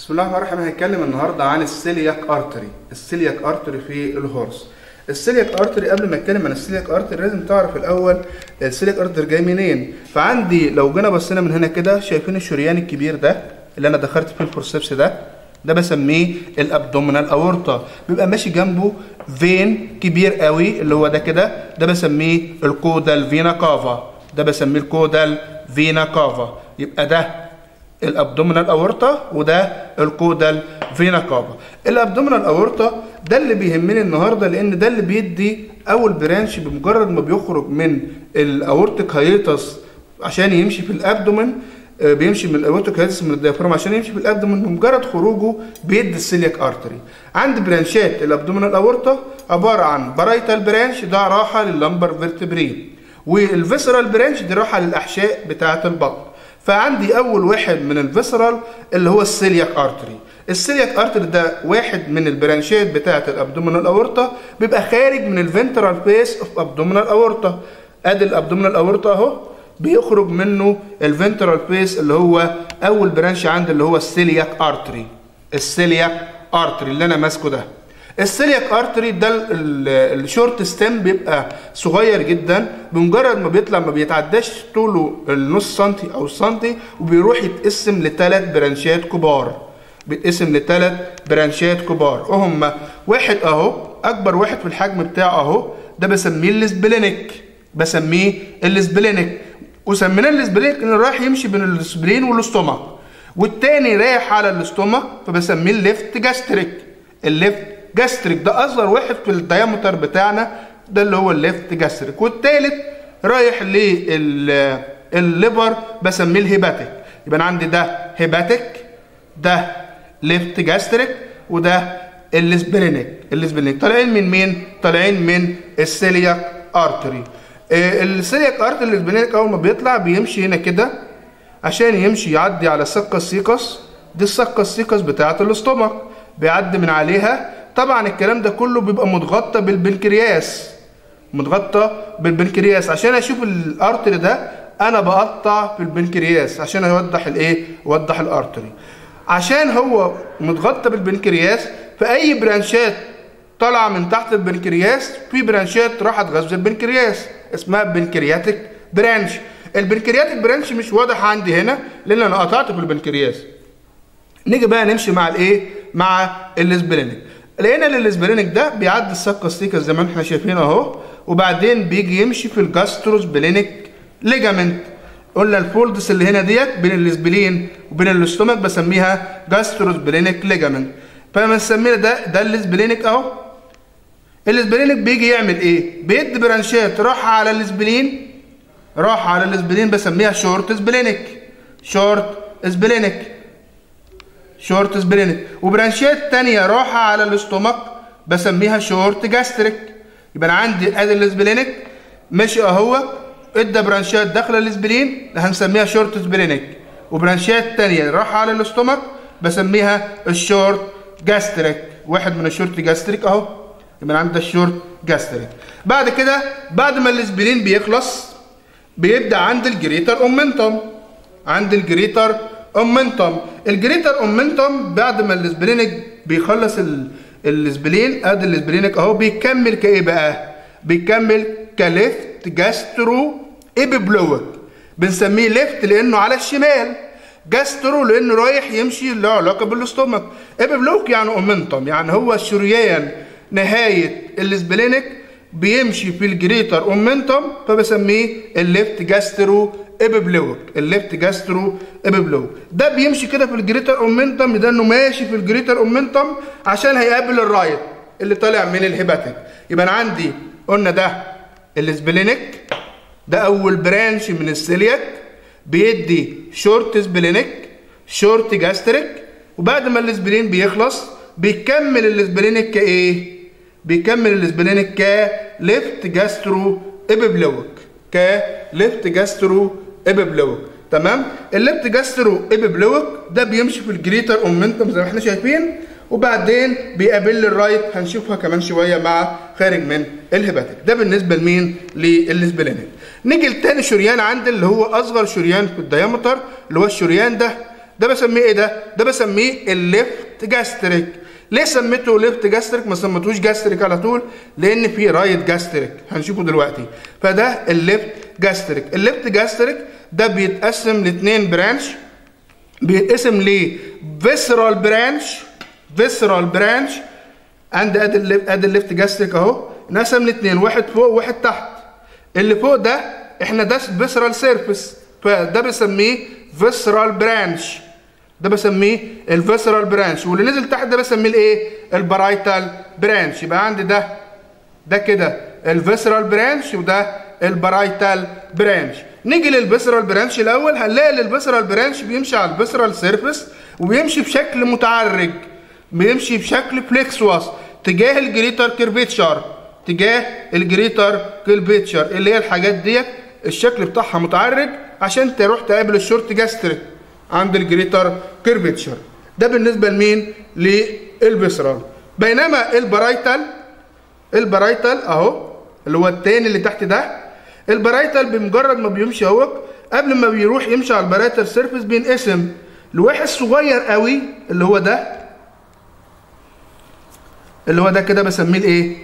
بسم الله الرحمن الرحيم هنتكلم النهارده عن السيلياك ارتري السيلياك ارتري في الهورس السيلياك ارتري قبل ما اتكلم عن السيلياك ارتري لازم تعرف الاول السيلياك ارتري جاي منين فعندي لو جينا بصينا من هنا كده شايفين الشريان الكبير ده اللي انا دخلت فيه الفورسبس ده ده بسميه الابدومينال اورتا بيبقى ماشي جنبه فين كبير قوي اللي هو ده كده ده بسميه الكودال فينا كافا ده بسميه الكودال فينا كافا يبقى ده الابدومينال اورتا وده الكودال فينا كافا الابدومينال اورتا ده اللي بيهمني النهارده لان ده اللي بيدي اول برانش بمجرد ما بيخرج من الاورتيك هايتس عشان يمشي في الابدومين آه، بيمشي من الاورتيك هايتس من الديافرام عشان يمشي في الابدومين بمجرد خروجه بيدي السيلياك ارتري عند برانشات الابدومينال اورتا عباره عن بارايتال برانش ده راحه لللمبر فيرتبري والفيسرال برانش دي راحه للاحشاء بتاعه البطن فعندي اول واحد من الفيسرال اللي هو السيلياك ارتري السيلياك ارتري ده واحد من البرانشات بتاعه الابدومينال اورتا بيبقى خارج من الفنترال بيس اوف ابدومينال اورتا ادي الابدومينال اورتا اهو بيخرج منه الفنترال بيس اللي هو اول برانش عندي اللي هو السيلياك ارتري السيلياك ارتري اللي انا ماسكه ده السيلياك ارتري ده ال- ال- الشورت ستيم بيبقى صغير جدا بمجرد ما بيطلع ما بيتعداش طوله النص سنتي او السنتي وبيروح يتقسم لثلاث برانشات كبار بيتقسم لثلاث برانشات كبار وهم واحد اهو اكبر واحد في الحجم بتاعه اهو ده بسميه السبلينيك بسميه السبلينيك وسميناه السبلينيك انه رايح يمشي بين السبلين والاستومك والتاني رايح على الاستومك فبسميه الليفت جاستريك الليفت جاستريك ده اصغر واحد في الديامتر بتاعنا ده اللي هو الليفت جاستريك والتالت رايح للليفر بسميه الهيباتيك يبقى انا عندي ده هيباتيك ده ليفت جاستريك وده السبلينيك السبلينيك طالعين من مين طالعين من السيلياك ارتري آه، السيلياك ارتري السبلينيك اول ما بيطلع بيمشي هنا كده عشان يمشي يعدي على السكة السيكس دي السكة السيكس بتاعة الاستومك بيعدي من عليها طبعا الكلام ده كله بيبقى متغطى بالبنكرياس متغطى بالبنكرياس عشان اشوف الارتري ده انا بقطع في البنكرياس عشان اوضح الايه اوضح الارتري عشان هو متغطى بالبنكرياس فاي برانشات طالعه من تحت البنكرياس في برانشات راحت غزو البنكرياس اسمها بنكرياتيك برانش البنكرياتيك برانش مش واضح عندي هنا لان انا قطعت في البنكرياس نيجي بقى نمشي مع الايه مع الاسبلينيك لقينا ان الاسبلينيك ده بيعدي السكه ستيكا زي ما احنا شايفين اهو وبعدين بيجي يمشي في الجاستروسبلينيك ليجامنت قلنا الفولدس اللي هنا ديت بين الاسبلين وبين الاستومك بسميها جاستروسبلينيك ليجامنت فبنسميها ده ده الاسبلينيك اهو الاسبلينيك بيجي يعمل ايه بيدي برانشات راح على الاسبلين راح على الاسبلين بسميها شورت سبلينيك شورت سبلينيك شورت سبلينيك وبرانشات تانية راحة على الاستومك بسميها شورت جاستريك يبقى انا عندي ادي السبلينيك ماشي اهو ادى برانشات داخله الاسبلين هنسميها شورت سبلينيك وبرانشات تانية راحة على الاستومك بسميها الشورت جاستريك واحد من الشورت جاستريك اهو يبقى عندي الشورت جاستريك بعد كده بعد ما الاسبلين بيخلص بيبدا عند الجريتر اومنتم عند الجريتر اومنتم الجريتر اومنتم بعد ما الاسبلينيك بيخلص ال- الاسبلين ادي الاسبلينيك اهو بيكمل كايه بقى بيكمل كليفت جاسترو ايبيبلويك بنسميه ليفت لانه على الشمال جاسترو لانه رايح يمشي له علاقه بالاستومك ايبيبلوك يعني اومنتم يعني هو الشريان نهايه الاسبلينيك بيمشي في الجريتر اومنتم فبسميه الليفت جاسترو ابيبلوك الليفت جاسترو ابيبلوك ده بيمشي كده في الجريتر اومنتم ده انه ماشي في الجريتر اومنتم عشان هيقابل الرايت اللي طالع من الهيباتيك يبقى انا عندي قلنا ده السبلينيك ده اول برانش من السيلياك بيدي شورت سبلينيك شورت جاستريك وبعد ما الاسبلين بيخلص بيكمل الاسبلينيك كايه بيكمل الاسبلينيك كليفت جاسترو ابيبلوك كليفت جاسترو ابيبلوك تمام الليفت جاسترو ابيبلوك ده بيمشي في الجريتر اومنتم زي ما احنا شايفين وبعدين بيقابل لي الرايت هنشوفها كمان شويه مع خارج من الهيباتيك ده بالنسبه لمين للاسبلينيك نيجي لتاني شريان عندي اللي هو اصغر شريان في الديامتر اللي هو الشريان ده ده بسميه ايه ده ده بسميه الليفت جاستريك ليه سميته ليفت جاستريك ما سميتوش جاستريك على طول لان في رايت جاستريك هنشوفه دلوقتي فده الليفت جاستريك الليفت جاستريك ده بيتقسم لاثنين برانش بيتقسم ل فيسرال برانش فيسرال برانش عند ادي الليفت ادي الليفت جاستريك اهو انقسم لاثنين واحد فوق وواحد تحت اللي فوق ده احنا ده فيسرال سيرفيس فده بسميه فيسرال برانش ده بسميه الفيسرال برانش واللي نزل تحت ده بسميه الايه البرايتال برانش يبقى عندي ده ده كده الفيسرال برانش وده البرايتال برانش نيجي للفيسرال برانش الاول هنلاقي الفيسرال برانش بيمشي على الفيسرال سيرفيس وبيمشي بشكل متعرج بيمشي بشكل فليكسوس تجاه الجريتر كيرفيتشر تجاه الجريتر كيرفيتشر اللي هي الحاجات ديت الشكل بتاعها متعرج عشان تروح تقابل الشورت جاستريك عند الجريتر كيرفيتشر ده بالنسبه لمين للفيسرال بينما البرايتال البرايتال اهو اللي هو التاني اللي تحت ده البرايتال بمجرد ما بيمشي اهو قبل ما بيروح يمشي على البرايتال سيرفيس بينقسم لواحد صغير قوي اللي هو ده اللي هو ده كده بسميه الايه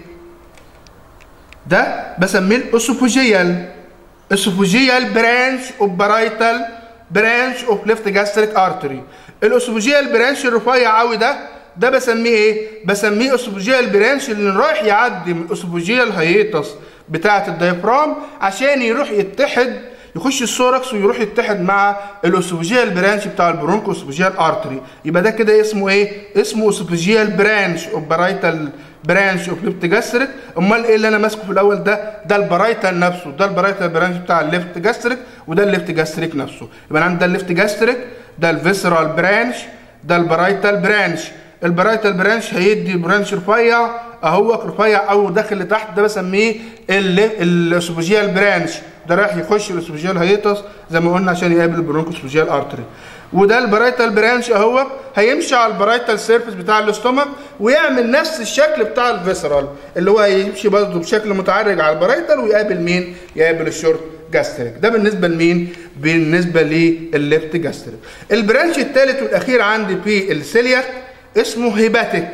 ده بسميه الاسوفوجيال اسوفوجيال برانش اوف برايتال برانش اوف ليفت جاستريك ارتري الاسوفوجيال برانش الرفيع قوي ده ده بسميه ايه بسميه اسوفوجيال برانش اللي رايح يعدي من الاسوفوجيال هيئتس بتاعه الديافرام عشان يروح يتحد يخش السوركس ويروح يتحد مع الاسوفوجيال برانش بتاع البرونكو اسوفوجيال ارتري يبقى ده كده اسمه ايه اسمه اسوفوجيال برانش اوف برايتال برانش اوف ليفت جاستريك امال ايه اللي انا ماسكه في الاول ده ده البرايتال نفسه ده البرايتال برانش بتاع الليفت جاستريك وده الليفت جاستريك نفسه يبقى عندي ده الليفت جاستريك ده الفيسرال برانش ده البرايتال برانش البرايتال برانش هيدي برانش رفيع اهو رفيع او داخل لتحت ده بسميه الاسوفوجيال برانش ده رايح يخش الاسوفوجيال هيتس زي ما قلنا عشان يقابل البرونكو اسوفوجيال ارتري وده البرايتال برانش اهو هيمشي على البرايتال سيرفيس بتاع الاستومك ويعمل نفس الشكل بتاع الفيسرال اللي هو هيمشي برضه بشكل متعرج على البرايتال ويقابل مين؟ يقابل الشورت جاستريك ده بالنسبه لمين؟ بالنسبه للليفت جاستريك البرانش الثالث والاخير عندي في السيلياك اسمه هيباتيك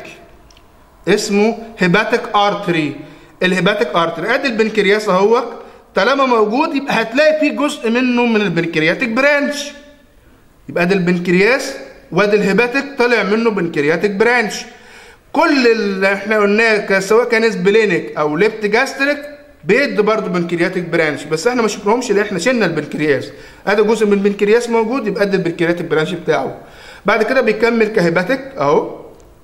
اسمه هيباتيك ارتري الهيباتيك ارتري ادي البنكرياس اهو طالما موجود يبقى هتلاقي فيه جزء منه من البنكرياتيك برانش يبقى ده البنكرياس وادي الهيباتيك طالع منه بنكرياتيك برانش كل اللي احنا قلناه سواء كان سبلينيك او ليفت جاستريك بيدي برضه بنكرياتيك برانش بس احنا ما شفناهمش لان احنا شلنا البنكرياس ادي جزء من البنكرياس موجود يبقى ادي البنكرياتيك برانش بتاعه بعد كده بيكمل كهيباتيك اهو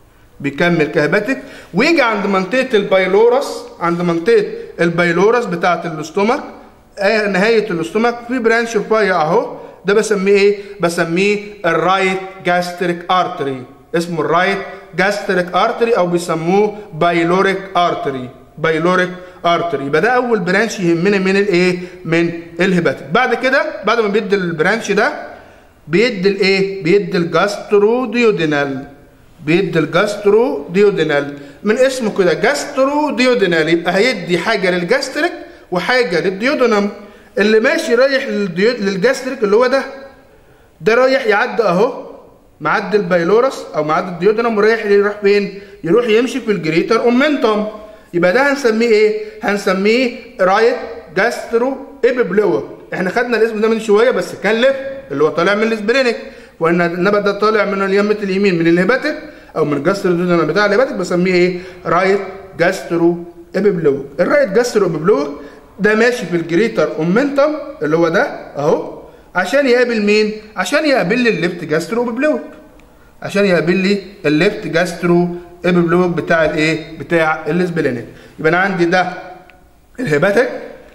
بيكمل كهيباتيك ويجي عند منطقه البايلورس عند منطقه البايلورس بتاعه الاستومك آه نهايه الاستومك في برانش رفيع اهو ده بسميه ايه بسميه الرايت جاستريك ارتري اسمه الرايت جاستريك ارتري او بيسموه بايلوريك ارتري بايلوريك ارتري يبقى ده اول برانش يهمنا من الايه من الهيباتيك بعد كده بعد ما بيدي البرانش ده بيدي الايه بيدي الجاسترو ديودينال بيدي الجاسترو ديودينال من اسمه كده جاسترو ديودينال يبقى هيدي حاجه للجاستريك وحاجه للديودينم اللي ماشي رايح للجاستريك اللي هو ده ده رايح يعدي اهو معدي البايلورس او معدي الديودينم ورايح يروح فين يروح يمشي في الجريتر اومنتوم يبقى ده هنسميه ايه هنسميه رايت جاسترو ايبيبلوك احنا خدنا الاسم ده من شويه بس كان لف اللي هو طالع من السبرينك وان النبات ده طالع من اليمة اليمين من الهيباتيك او من الجاسترو ديودينم بتاع الهيباتيك بسميه ايه رايت جاسترو ايبيبلوك الرايت جاسترو ايبيبلوك ده ماشي في الجريتر اومنتم اللي هو ده اهو عشان يقابل مين عشان يقابل لي الليفت جاسترو ايبيبلوك عشان يقابل لي الليفت جاسترو ايبيبلوك بتاع الايه بتاع الاسبلينيك يبقى انا عندي ده الهيباتيك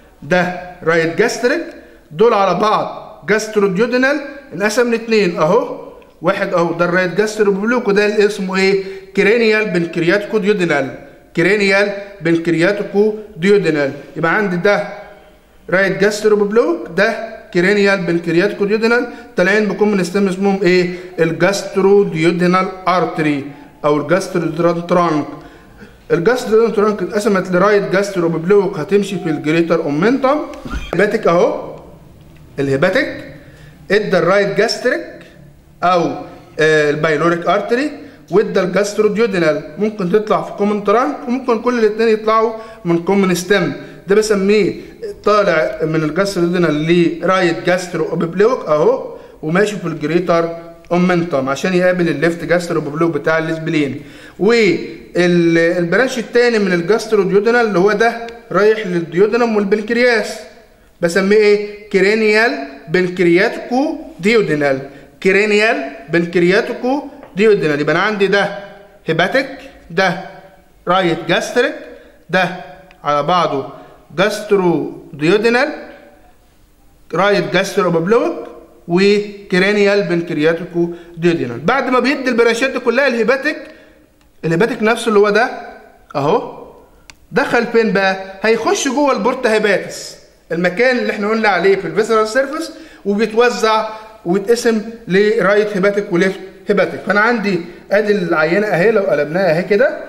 ده رايت جاستريك دول على بعض جاسترو ديودينال انقسم لاثنين اهو واحد اهو ده الرايت جاسترو ايبيبلوك وده اللي اسمه ايه كرينيال بنكرياتيكو ديودينال كرينيال بنكرياتيكو ديودينال يبقى عندي ده رايت جاسترو بلوك ده كرينيال بنكرياتيكو ديودينال طالعين بكم من ستيم اسمهم ايه الجاسترو ديودينال ارتري او الجاسترو ترانك الجاسترو ترانك اتقسمت لرايت جاسترو بلوك هتمشي في الجريتر اومنتم الهيباتيك اهو الهيباتيك ادى الرايت جاستريك او آه، البايلوريك ارتري وادى الجاستروديودينال ممكن تطلع في كومن ترانك وممكن كل الاثنين يطلعوا من كومن ستيم ده بسميه طالع من الجاستروديودينال لرايت جاسترو اوبيبلوك اهو وماشي في الجريتر اومنتوم عشان يقابل الليفت جاسترو اوبيبلوك بتاع الاسبلين والبرانش الثاني من الجاستروديودينال اللي هو ده رايح للديودينم والبنكرياس بسميه ايه كرينيال بنكرياتيكو ديودينال كرينيال بنكرياتيكو ديودينال يبقى انا عندي ده هيباتيك ده رايت جاستريك ده على بعضه جاسترو ديودينال رايت جاسترو بابلوك وكرينيال بنكرياتيكو ديودينال بعد ما بيدي البرانشات دي كلها الهيباتيك الهيباتيك نفسه اللي هو ده اهو دخل فين بقى هيخش جوه البورتا هيباتس المكان اللي احنا قلنا عليه في الفيسرال سيرفيس وبيتوزع ويتقسم لرايت هيباتيك وليفت هيباتيك فانا عندي ادي العينه اهي لو قلبناها اهي كده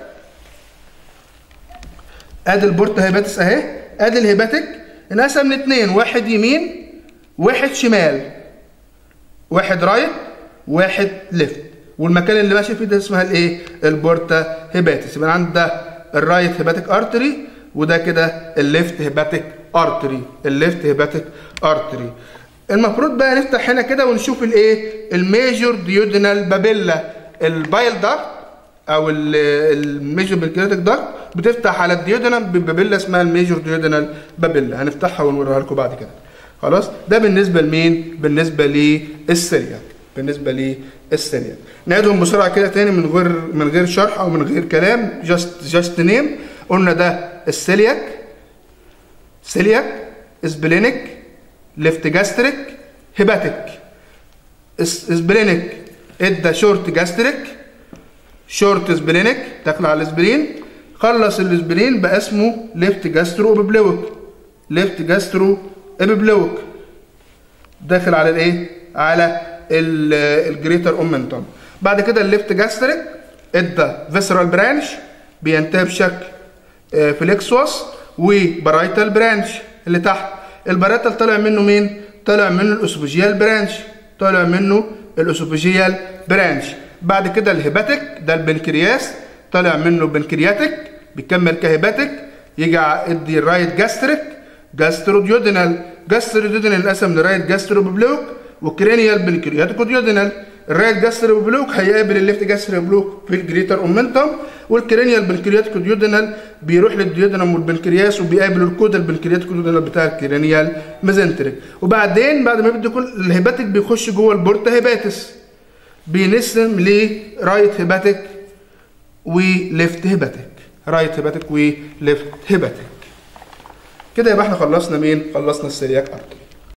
ادي البورتا هيباتس اهي ادي الهيباتيك انقسم لاثنين واحد يمين واحد شمال واحد رايت واحد ليفت والمكان اللي ماشي فيه ده اسمها الايه البورتا هيباتس يبقى عندي ده الرايت هيباتيك ارتري وده كده الليفت هيباتيك ارتري الليفت هيباتيك ارتري المفروض بقى نفتح هنا كده ونشوف الايه الميجور ديودينال بابيلا البايل داكت او الميجور بنكرياتيك داكت بتفتح على الديودينال ببابيلا اسمها الميجور ديودينال بابيلا هنفتحها ونوريها لكم بعد كده خلاص ده بالنسبه لمين بالنسبه للسيرياك بالنسبه للسيرياك نعيدهم بسرعه كده تاني من غير من غير شرح او من غير كلام جاست جاست نيم قلنا ده السيلياك سيلياك اسبلينيك ليفت جاستريك هيباتيك اسبلينيك ادى شورت جاستريك شورت اسبلينيك داخل على الاسبرين خلص الاسبرين بقى اسمه ليفت جاسترو ابيبلوك ليفت جاسترو ابيبلوك داخل على الايه على الجريتر اومنتوم بعد كده الليفت جاستريك ادى فيسرال برانش بينتهي بشكل فليكسوس وبرايتال برانش اللي تحت البرايتال طالع منه مين طالع منه الاسوفيجيال برانش طالع منه الاسوفيجيال برانش بعد كده الهيباتيك ده البنكرياس طالع منه بنكرياتيك بيكمل كهيباتيك يجي يدي الرايت جاستريك جاستروديودينال جاستروديودينال انقسم لرايت جاستروبلوك وكرينيال بنكرياتيكوديودينال الرايت جاستروبلوك هيقابل الليفت جاستروبلوك في الجريتر اومنتوم والكرينيال بنكرياتيكوديودينال بيروح للديودينم والبنكرياس وبيقابل الكود البنكرياتيكوديودينال بتاع الكرينيال ميزنتريك وبعدين بعد ما بيبدا كل الهيباتيك بيخش جوه البورتا هيباتس بينقسم لرايت هيباتيك وليفت هيباتيك رايت هيباتيك وليفت هيباتيك كده يبقى احنا خلصنا مين خلصنا السيرياك ارتري